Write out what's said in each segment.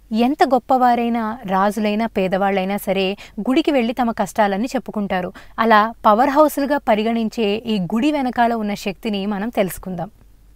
ఎంత గొప్పవారైనా రాజులైనా పేదవాళ్ళైనా సరే గుడికి వెళ్ళి తమ కష్టాలన్నీ చెప్పుకుంటారు అలా పవర్ హౌస్లుగా పరిగణించే ఈ గుడి వెనకాల ఉన్న శక్తిని మనం తెలుసుకుందాం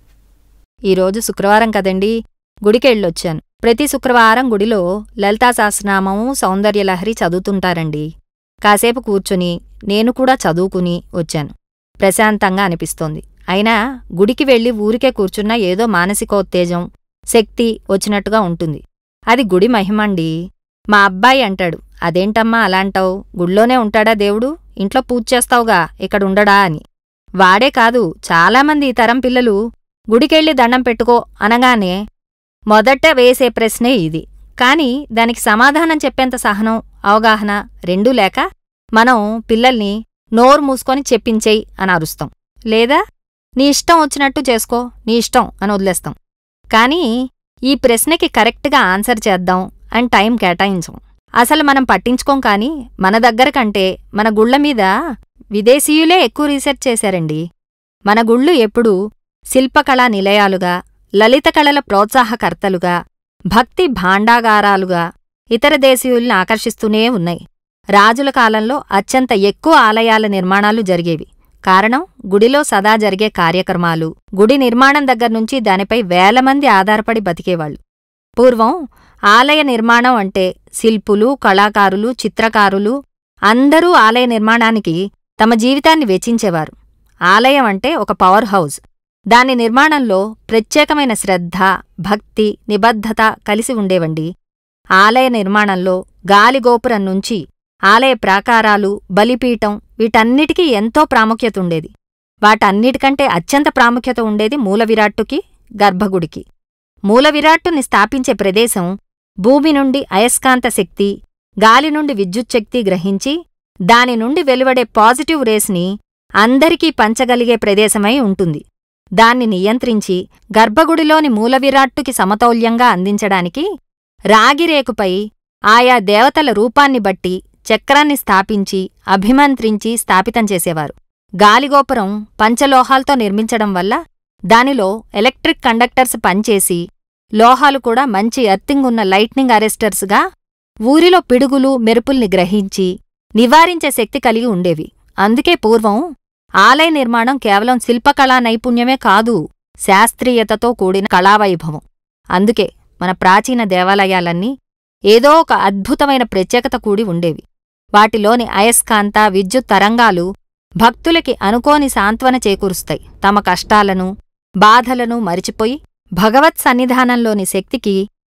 ఈరోజు శుక్రవారం కదండి గుడికెళ్ళొచ్చాను ప్రతి శుక్రవారం గుడిలో లలితా సహస్రనామము సౌందర్యలహరి చదువుతుంటారండి కాసేపు కూర్చుని నేను కూడా చదువుకుని వచ్చాను ప్రశాంతంగా అనిపిస్తోంది అయినా గుడికి వెళ్ళి ఊరికే కూర్చున్నా ఏదో మానసికోత్తేజం శక్తి వచ్చినట్టుగా ఉంటుంది అది గుడి మహిమండి మా అబ్బాయి అంటాడు అదేంటమ్మా అలాంటావు గుళ్ళోనే ఉంటాడా దేవుడు ఇంట్లో పూజ చేస్తావుగా ఇక్కడ ఉండడా అని వాడే కాదు చాలామంది ఈ తరం పిల్లలు గుడికెళ్ళి దండం పెట్టుకో అనగానే మొదట వేసే ప్రశ్నే ఇది కాని దానికి సమాధానం చెప్పేంత సహనం అవగాహన రెండూ లేక మనం పిల్లల్ని నోరు మూసుకొని చెప్పించేయి అని అరుస్తాం లేదా నీ ఇష్టం వచ్చినట్టు చేసుకో నీ ఇష్టం అని వదిలేస్తాం కానీ ఈ ప్రశ్నకి కరెక్ట్గా ఆన్సర్ చేద్దాం అని టైం కేటాయించం అసలు మనం పట్టించుకోం కాని మన దగ్గర కంటే మన గుళ్ళ మీద విదేశీయులే ఎక్కువ రీసెర్చ్ చేశారండి మన గుళ్ళు ఎప్పుడూ శిల్పకళా నిలయాలుగా లలిత కళల ప్రోత్సాహకర్తలుగా భక్తి భాండాగారాలుగా ఇతర దేశీయుల్ని ఆకర్షిస్తూనే ఉన్నాయి రాజుల కాలంలో అత్యంత ఎక్కువ ఆలయాల నిర్మాణాలు జరిగేవి కారణం గుడిలో సదా జరిగే కార్యక్రమాలు గుడి నిర్మాణం దగ్గర్నుంచి దానిపై వేల మంది ఆధారపడి బతికేవాళ్లు పూర్వం ఆలయ నిర్మాణం అంటే శిల్పులు కళాకారులు చిత్రకారులు అందరూ ఆలయ నిర్మాణానికి తమ జీవితాన్ని వెచ్చించేవారు ఆలయం అంటే ఒక పవర్ హౌస్ దాని నిర్మాణంలో ప్రత్యేకమైన శ్రద్ధ భక్తి నిబద్ధత కలిసి ఉండేవండి ఆలయ నిర్మాణంలో గాలిగోపురం నుంచి ఆలయ ప్రాకారాలు బలిపీఠం వీటన్నిటికీ ఎంతో ప్రాముఖ్యత ఉండేది వాటన్నిటికంటే అత్యంత ప్రాముఖ్యత ఉండేది మూల విరాట్టుకి గర్భగుడికి మూల విరాట్టుని స్థాపించే ప్రదేశం భూమి నుండి అయస్కాంత శక్తి గాలి నుండి విద్యుచ్ఛక్తి గ్రహించి దాని నుండి వెలువడే పాజిటివ్ రేస్ని అందరికీ పంచగలిగే ప్రదేశమై ఉంటుంది దాన్ని నియంత్రించి గర్భగుడిలోని మూలవిరాట్టుకి సమతౌల్యంగా అందించడానికి రాగిరేకుపై ఆయా దేవతల రూపాన్ని బట్టి చక్రాన్ని స్థాపించి అభిమంత్రించి స్థాపితం చేసేవారు గాలిగోపురం పంచలోహాలతో నిర్మించడం వల్ల దానిలో ఎలక్ట్రిక్ కండక్టర్స్ పనిచేసి లోహాలు కూడా మంచి ఎర్తింగ్ ఉన్న లైట్నింగ్ అరెస్టర్స్గా ఊరిలో పిడుగులు మెరుపుల్ని గ్రహించి నివారించే శక్తి కలిగి ఉండేవి అందుకే పూర్వం ఆలయ నిర్మాణం కేవలం శిల్పకళా నైపుణ్యమే కాదు శాస్త్రీయతతో కూడిన కళావైభవం అందుకే మన ప్రాచీన దేవాలయాలన్నీ ఏదో ఒక అద్భుతమైన ప్రత్యేకత కూడి ఉండేవి వాటిలోని అయస్కాంత విద్యుత్ తరంగాలు భక్తులకి అనుకోని సాంత్వన చేకూరుస్తాయి తమ కష్టాలను బాధలను మరిచిపోయి భగవత్ సన్నిధానంలోని శక్తికి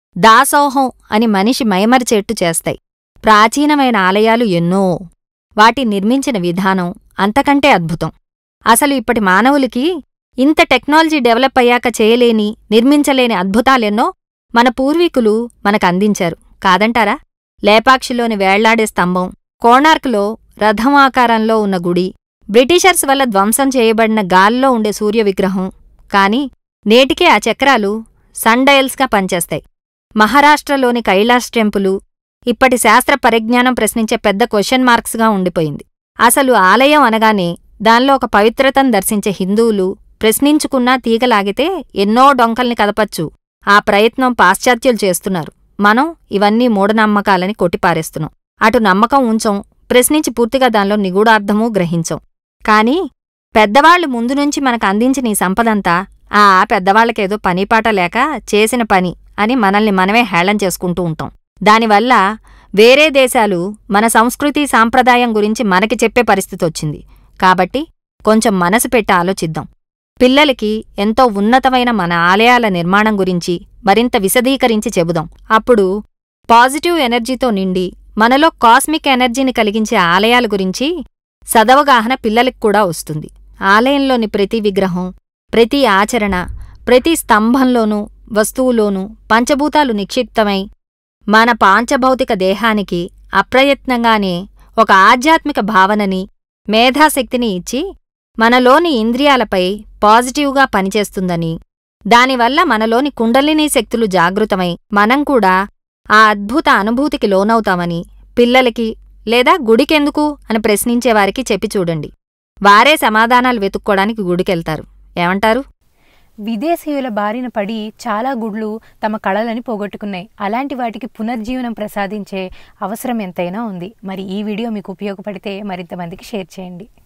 దాసోహం అని మనిషి మైమరిచేట్టు చేస్తాయి ప్రాచీనమైన ఆలయాలు ఎన్నో వాటి నిర్మించిన విధానం అంతకంటే అద్భుతం అసలు ఇప్పటి మానవులకి ఇంత టెక్నాలజీ డెవలప్ అయ్యాక చేయలేని నిర్మించలేని అద్భుతాలెన్నో మన పూర్వీకులు మనకందించారు కాదంటారా లేపాక్షిలోని వేళ్లాడే స్తంభం కోణార్క్లో రథం ఆకారంలో ఉన్న గుడి బ్రిటిషర్స్ వల్ల ధ్వంసం చేయబడిన గాల్లో ఉండే సూర్య విగ్రహం కాని నేటికే ఆ చక్రాలు సన్డయల్స్గా పనిచేస్తాయి మహారాష్ట్రలోని కైలాష్ టెంపులు ఇప్పటి శాస్త్ర పరిజ్ఞానం ప్రశ్నించే పెద్ద క్వశ్చన్ మార్క్స్గా ఉండిపోయింది అసలు ఆలయం అనగానే దానిలో ఒక పవిత్రతను దర్శించే హిందువులు ప్రశ్నించుకున్నా తీగలాగితే ఎన్నో డొంకల్ని కదపచ్చు ఆ ప్రయత్నం పాశ్చాత్యులు చేస్తున్నారు మనం ఇవన్నీ మూఢనమ్మకాలని కొట్టిపారేస్తున్నాం అటు నమ్మకం ఉంచం ప్రశ్నించి పూర్తిగా దానిలో నిగూఢార్థమూ గ్రహించం కాని పెద్దవాళ్లు ముందు నుంచి మనకు అందించిన ఈ సంపదంతా ఆ పెద్దవాళ్లకేదో పనిపాట లేక చేసిన పని అని మనల్ని మనమే హేళన చేసుకుంటూ ఉంటాం దానివల్ల వేరే దేశాలు మన సంస్కృతి సాంప్రదాయం గురించి మనకి చెప్పే పరిస్థితి వచ్చింది కాబట్టి కొంచెం మనసు పెట్టి ఆలోచిద్దాం పిల్లలకి ఎంతో ఉన్నతమైన మన ఆలయాల నిర్మాణం గురించి మరింత విశదీకరించి చెబుదాం అప్పుడు పాజిటివ్ ఎనర్జీతో నిండి మనలో కాస్మిక్ ఎనర్జీని కలిగించే ఆలయాల గురించి సదవగాహన పిల్లలకి కూడా వస్తుంది ఆలయంలోని ప్రతి విగ్రహం ప్రతి ఆచరణ ప్రతి స్తంభంలోనూ వస్తువులోనూ పంచభూతాలు నిక్షిప్తమై మన పాంచభౌతిక దేహానికి అప్రయత్నంగానే ఒక ఆధ్యాత్మిక భావనని మేధాశక్తిని ఇచ్చి మనలోని ఇంద్రియాలపై పాజిటివ్గా పనిచేస్తుందని దానివల్ల మనలోని కుండలినీ శక్తులు జాగృతమై మనం కూడా ఆ అద్భుత అనుభూతికి లోనవుతామని పిల్లలకి లేదా గుడికెందుకు అని ప్రశ్నించేవారికి చెప్పి చూడండి వారే సమాధానాలు వెతుక్కోడానికి గుడికెళ్తారు ఏమంటారు విదేశీయుల బారిన పడి చాలా గుడ్లు తమ కళలని పోగొట్టుకున్నాయి అలాంటి వాటికి పునర్జీవనం ప్రసాదించే అవసరం ఎంతైనా ఉంది మరి ఈ వీడియో మీకు ఉపయోగపడితే మరింత మందికి షేర్ చేయండి